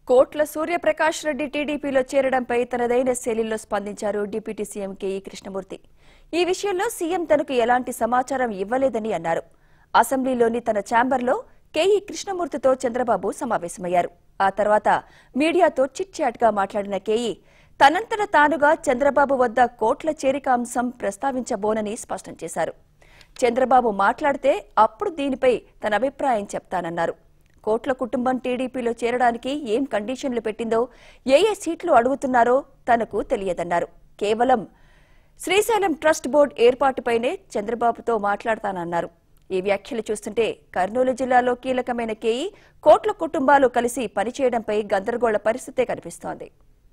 కోట్ల సూర్యప్రకాష్ రెడ్డి టీడీపీలో చేరడంపై తనదైన శైలిలో స్పందించారు డిప్యూటీ సీఎం కేఈ కృష్ణమూర్తి ఈ విషయంలో సీఎం తనకు ఎలాంటి సమాచారం ఇవ్వలేదని అన్నారు అసెంబ్లీలోని తన ఛాంబర్లో కేఈ కృష్ణమూర్తితో చంద్రబాబు సమావేశమయ్యారు ఆ తర్వాత మీడియాతో చిట్ చాట్ గా మాట్లాడిన కేఈ తనంతట తానుగా చంద్రబాబు వద్ద కోట్ల చేరిక అంశం ప్రస్తావించబోనని స్పష్టం చేశారు చంద్రబాబు మాట్లాడితే అప్పుడు దీనిపై తన అభిప్రాయం చెప్తానన్నారు కోట్ల కుటుంబం టీడీపీలో చేరడానికి ఏం కండిషన్లు పెట్టిందో ఏ ఏ సీట్లు అడుగుతున్నారో తనకు తెలియదన్నారు కేవలం శ్రీశైలం ట్రస్ట్ బోర్డు ఏర్పాటుపైనే చంద్రబాబుతో మాట్లాడతానన్నారు ఈ వ్యాఖ్యలు చూస్తుంటే కర్నూలు జిల్లాలో కీలకమైన కేఈ కోట్ల కుటుంబాలు కలిసి పనిచేయడంపై గందరగోళ పరిస్థితే కనిపిస్తోంది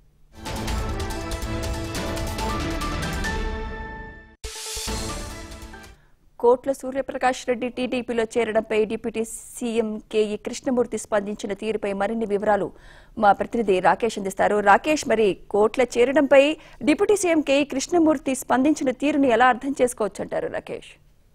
కోట్ల సూర్యప్రకాష్ రెడ్డి టీడీపీలో చేరడంపై డిప్యూటీ సీఎం కేఈ కృష్ణమూర్తి స్పందించిన తీరుపై మరిన్ని వివరాలు మా ప్రతినిధి రాకేష్ అందిస్తారు రాకేష్ మరి కోట్ల చేరడంపై డిప్యూటీ సీఎం కేఈ కృష్ణమూర్తి స్పందించిన తీరుని ఎలా అర్థం చేసుకోవచ్చు అంటారు రాకేష్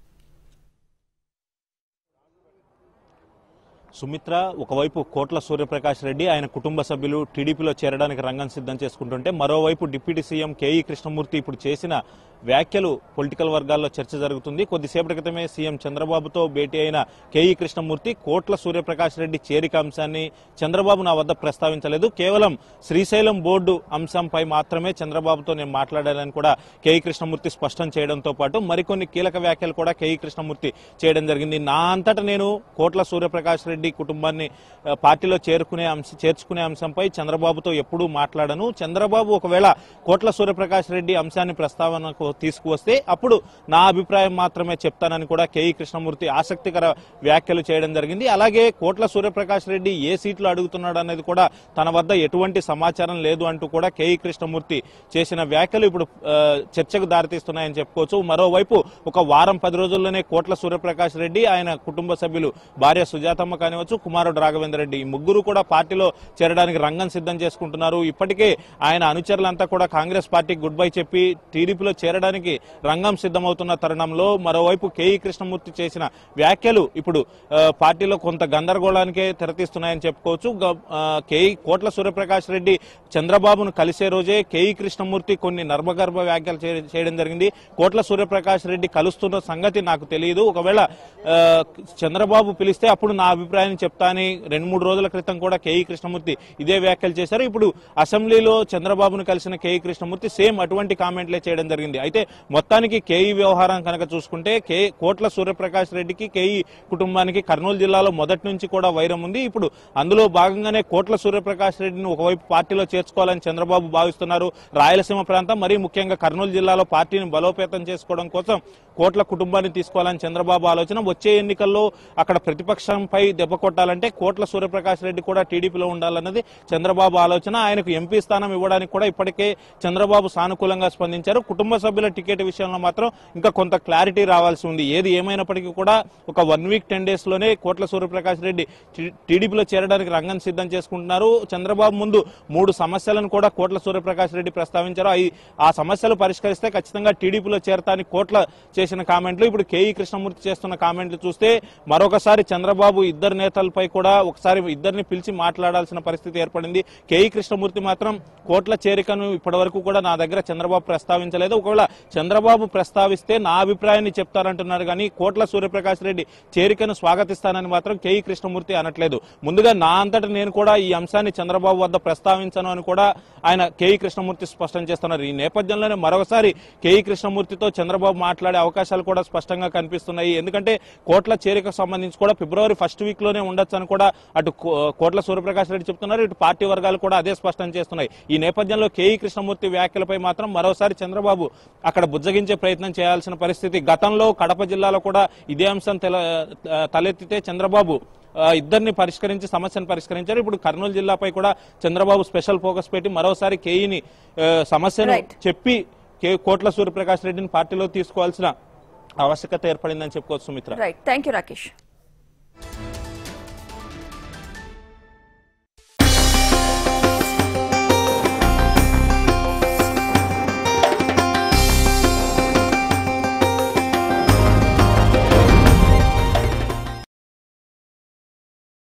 సుమిత్ర ఒకవైపు కోట్ల సూర్యప్రకాష్ రెడ్డి ఆయన కుటుంబ సభ్యులు టీడీపీలో చేరడానికి రంగం సిద్ధం చేసుకుంటుంటే మరోవైపు డిప్యూటీ సీఎం కేఈ కృష్ణమూర్తి ఇప్పుడు చేసిన వ్యాఖ్యలు పొలిటికల్ వర్గాల్లో చర్చ జరుగుతుంది కొద్దిసేపటి క్రితమే సీఎం చంద్రబాబుతో భేటీ అయిన కేఈ కృష్ణమూర్తి కోట్ల సూర్యప్రకాష్ రెడ్డి చేరిక అంశాన్ని చంద్రబాబు నా వద్ద ప్రస్తావించలేదు కేవలం శ్రీశైలం బోర్డు అంశంపై మాత్రమే చంద్రబాబుతో నేను మాట్లాడాలని కూడా కేఈ కృష్ణమూర్తి స్పష్టం చేయడంతో పాటు మరికొన్ని కీలక వ్యాఖ్యలు కూడా కేఈ కృష్ణమూర్తి చేయడం జరిగింది నా అంతటా నేను కోట్ల సూర్యప్రకాష్ రెడ్డి కుటుంబాన్ని ఆ, పార్టీలో చేరుకునే అంశ చేర్చుకునే అంశంపై చంద్రబాబుతో ఎప్పుడూ మాట్లాడను చంద్రబాబు ఒకవేళ కోట్ల సూర్యప్రకాష్ రెడ్డి అంశాన్ని ప్రస్తావనకు తీసుకువస్తే అప్పుడు నా అభిప్రాయం మాత్రమే చెప్తానని కూడా కేఈ కృష్ణమూర్తి ఆసక్తికర వ్యాఖ్యలు చేయడం జరిగింది అలాగే కోట్ల సూర్యప్రకాష్ రెడ్డి ఏ సీట్లు అడుగుతున్నాడు అనేది కూడా తన వద్ద ఎటువంటి సమాచారం లేదు అంటూ కూడా కేఈ కృష్ణమూర్తి చేసిన వ్యాఖ్యలు ఇప్పుడు ఆ, చర్చకు దారితీస్తున్నాయని చెప్పుకోవచ్చు మరోవైపు ఒక వారం పది రోజుల్లోనే కోట్ల సూర్యప్రకాష్ రెడ్డి ఆయన కుటుంబ సభ్యులు భార్య సుజాతమ్మ కానివచ్చు కుమారుడు రాఘవేంద్ర రెడ్డి ఈ ముగ్గురు కూడా పార్టీలో చేరడానికి రంగం సిద్ధం చేసుకుంటున్నారు ఇప్పటికే ఆయన అనుచరులంతా కూడా కాంగ్రెస్ పార్టీకి గుడ్ బై చెప్పి టీడీపీలో చేరడానికి రంగం సిద్ధమవుతున్న తరుణంలో మరోవైపు కేఈ కృష్ణమూర్తి చేసిన వ్యాఖ్యలు ఇప్పుడు ఆ, పార్టీలో కొంత గందరగోళానికే తెరతీస్తున్నాయని చెప్పుకోవచ్చు గ- ఆ, కేఈ కోట్ల సూర్యప్రకాష్ రెడ్డి చంద్రబాబును కలిసే రోజే కేఈ కృష్ణమూర్తి కొన్ని నర్మగర్భ వ్యాఖ్యలు చే- చేయడం జరిగింది కోట్ల సూర్యప్రకాష్ రెడ్డి కలుస్తున్న సంగతి నాకు తెలియదు ఒకవేళ ఆ, చంద్రబాబు పిలిస్తే అప్పుడు నా అభిప్రాయాన్ని చెప్తాని రెండు మూడు రోజుల క్రితం కూడా కేఈ కృష్ణమూర్తి ఇదే వ్యాఖ్యలు చేశారు ఇప్పుడు అసెంబ్లీలో చంద్రబాబును కలిసిన కేఈ కృష్ణమూర్తి సేమ్ అటువంటి కామెంట్లే చేయడం జరిగింది అయితే మొత్తానికి కేఈ వ్యవహారం కనుక చూసుకుంటే కే కోట్ల సూర్యప్రకాష్ రెడ్డికి కేఈ కుటుంబానికి కర్నూలు జిల్లాలో మొదటి నుంచి కూడా వైరం ఉంది ఇప్పుడు అందులో భాగంగానే కోట్ల సూర్యప్రకాష్ రెడ్డిని ఒకవైపు పార్టీలో చేర్చుకోవాలని చంద్రబాబు భావిస్తున్నారు రాయలసీమ ప్రాంతం మరీ ముఖ్యంగా కర్నూలు జిల్లాలో పార్టీని బలోపేతం చేసుకోవడం కోసం కోట్ల కుటుంబాన్ని తీసుకోవాలని చంద్రబాబు ఆలోచన వచ్చే ఎన్నికల్లో అక్కడ ప్రతిపక్షంపై దెబ్బ కొట్టాలంటే కోట్ల సూర్యప్రకాష్ రెడ్డి కూడా టీడీపీలో ఉండాలన్నది చంద్రబాబు ఆలోచన ఆయనకు ఎంపీ స్థానం ఇవ్వడానికి కూడా ఇప్పటికే చంద్రబాబు సానుకూలంగా స్పందించారు కుటుంబ సభ్యుల టికెట్ విషయంలో మాత్రం ఇంకా కొంత క్లారిటీ రావాల్సి ఉంది ఏది ఏమైనప్పటికీ కూడా ఒక వన్ వీక్ టెన్ డేస్ లోనే కోట్ల సూర్యప్రకాష్ రెడ్డి టీ- టీడీపీలో చేరడానికి రంగం సిద్ధం చేసుకుంటున్నారు చంద్రబాబు ముందు మూడు సమస్యలను కూడా కోట్ల సూర్యప్రకాష్ రెడ్డి ప్రస్తావించారు అయి- ఆ సమస్యలు పరిష్కరిస్తే ఖచ్చితంగా టీడీపీలో చేరతాని కోట్ల చేసిన కామెంట్లు ఇప్పుడు కేఈ కృష్ణమూర్తి చేస్తున్న కామెంట్లు చూస్తే మరొకసారి చంద్రబాబు ఇద్దరు నేతలపై కూడా ఒకసారి ఇద్దరిని పిలిచి మాట్లాడాల్సిన పరిస్థితి ఏర్పడింది కేఈ కృష్ణమూర్తి మాత్రం కోట్ల చేరికను ఇప్పటివరకు కూడా నా దగ్గర చంద్రబాబు ప్రస్తావించలేదు ఒకవేళ చంద్రబాబు ప్రస్తావిస్తే నా అభిప్రాయాన్ని చెప్తారంటున్నారు కానీ కోట్ల సూర్యప్రకాష్ రెడ్డి చేరికను స్వాగతిస్తానని మాత్రం కేఈ కృష్ణమూర్తి అనట్లేదు ముందుగా నా అంతటా నేను కూడా ఈ అంశాన్ని చంద్రబాబు వద్ద ప్రస్తావించను అని కూడా ఆయన కేఈ కృష్ణమూర్తి స్పష్టం చేస్తున్నారు ఈ నేపథ్యంలోనే మరొకసారి కేఈ కృష్ణమూర్తితో చంద్రబాబు మాట్లాడే అవకాశాలు కూడా స్పష్టంగా కనిపిస్తున్నాయి ఎందుకంటే కోట్ల చేరికకు సంబంధించి కూడా ఫిబ్రవరి ఫస్ట్ వీక్ లోనే ఉండొచ్చు అని కూడా అటు కో- కోట్ల సూర్యప్రకాష్ రెడ్డి చెప్తున్నారు ఇటు పార్టీ వర్గాలు కూడా అదే స్పష్టం చేస్తున్నాయి ఈ నేపథ్యంలో కేఈ కృష్ణమూర్తి వ్యాఖ్యలపై మాత్రం మరోసారి చంద్రబాబు అక్కడ బుజ్జగించే ప్రయత్నం చేయాల్సిన పరిస్థితి గతంలో కడప జిల్లాలో కూడా ఇదే అంశం తెల- తలెత్తితే చంద్రబాబు ఆ, ఇద్దరిని పరిష్కరించి సమస్యను పరిష్కరించారు ఇప్పుడు కర్నూలు జిల్లాపై కూడా చంద్రబాబు స్పెషల్ ఫోకస్ పెట్టి మరోసారి కేఈని ఆ, సమస్యను Right. చెప్పి కే కోట్ల సూర్యప్రకాష్ రెడ్డిని పార్టీలో తీసుకోవాల్సిన ఆవశ్యకత ఏర్పడిందని చెప్పుకోవచ్చు Sumitra right thank you Rakesh